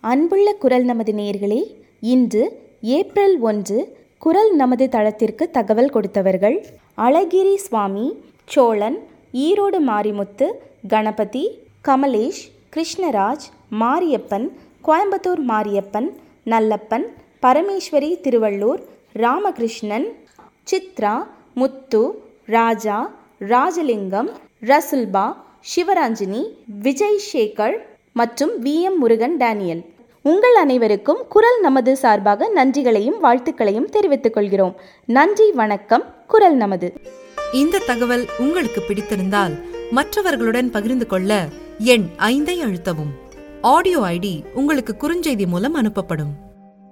அன்புள்ள குரல் நமது நேயர்களே இன்று ஏப்ரல் ஒன்று குரல் நமது தளத்திற்கு தகவல் கொடுத்தவர்கள் அழகிரி சுவாமி சோழன் ஈரோடு மாரிமுத்து கணபதி கமலேஷ் கிருஷ்ணராஜ் மாரியப்பன் கோயம்புத்தூர் மாரியப்பன் நல்லப்பன் பரமேஸ்வரி திருவள்ளூர் ராமகிருஷ்ணன் சித்ரா முத்து ராஜா ராஜலிங்கம் ரசுல்பா சிவராஞ்சினி விஜய் சேகர் மற்றும் வி எம் முருகன் டேனியல் உங்கள் அனைவருக்கும் குரல் நமது சார்பாக நன்றிகளையும் வாழ்த்துக்களையும் தெரிவித்துக் கொள்கிறோம் நன்றி வணக்கம் குரல் நமது இந்த தகவல் உங்களுக்கு பிடித்திருந்தால் மற்றவர்களுடன் பகிர்ந்து கொள்ள எண் ஐந்தை அழுத்தவும் ஆடியோ ஐடி உங்களுக்கு குறுஞ்செய்தி மூலம் அனுப்பப்படும்